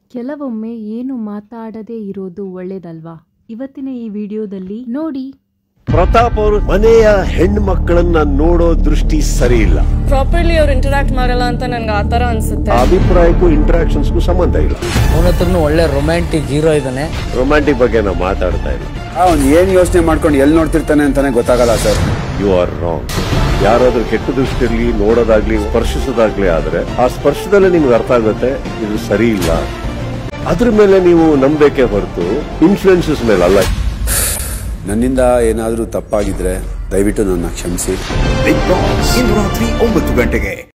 ಕೆಲವೊಮ್ಮೆ ಏನು ಮಾತಾಡದೇ ಇರೋದು ಒಳ್ಳೇದಲ್ವಾ ಇವತ್ತಿನ ಈ ವಿಡಿಯೋದಲ್ಲಿ ನೋಡಿ ಪ್ರತಾಪ್ ಅವರು ಮನೆಯ ಹೆಣ್ಮಕ್ಕಳನ್ನ ನೋಡೋ ದೃಷ್ಟಿ ಸರಿ ಇಲ್ಲ ಪ್ರಾಪರ್ಲಿ ಅವ್ರು ಇಂಟರಾಕ್ಟ್ ಮಾಡಲ್ಲ ಅಂತ ನನ್ಗೆ ಆ ಥರ ಅನ್ಸುತ್ತೆ ಆ ಅಭಿಪ್ರಾಯಕ್ಕೂ ಇಂಟ್ರಾಕ್ಷನ್ಸ್ಗೂ ಸಂಬಂಧ ಇಲ್ಲ ಅವನ ಹತ್ರನು ಒಳ್ಳೆ ರೊಮ್ಯಾಂಟಿಕ್ ಹೀರೋ ಇದ್ದಾನೆ ರೊಮ್ಯಾಂಟಿಕ್ ಬಗ್ಗೆ ನಾವು ಮಾತಾಡ್ತಾ ಇಲ್ಲ ಅವ್ನು ಏನ್ ಯೋಚನೆ ಮಾಡ್ಕೊಂಡು ಎಲ್ಲಿ ನೋಡ್ತಿರ್ತಾನೆ ಅಂತಾನೆ ಗೊತ್ತಾಗಲ್ಲ ಸರ್ ಯು ಆರ್ ರಾಂಗ್ ಯಾರಾದ್ರೂ ಕೆಟ್ಟ ದೃಷ್ಟಿಯಲ್ಲಿ ನೋಡೋದಾಗ್ಲಿ ಸ್ಪರ್ಶಿಸೋದಾಗ್ಲಿ ಆದ್ರೆ ಆ ಸ್ಪರ್ಶದಲ್ಲೇ ನಿಮ್ಗೆ ಅರ್ಥ ಆಗುತ್ತೆ ಇದು ಸರಿ ಇಲ್ಲ ಅದ್ರ ಮೇಲೆ ನೀವು ನಂಬೇಕೆ ಹೊರತು ಇನ್ಫ್ಲುಯೆನ್ಸಸ್ ಮೇಲೆ ಅಲ್ಲ ನನ್ನಿಂದ ಏನಾದರೂ ತಪ್ಪಾಗಿದ್ರೆ ದಯವಿಟ್ಟು ನನ್ನ ಕ್ಷಮಿಸಿ ಬಿಗ್ ಬಾಸ್ ಇಂದು ರಾತ್ರಿ ಒಂಬತ್ತು ಗಂಟೆಗೆ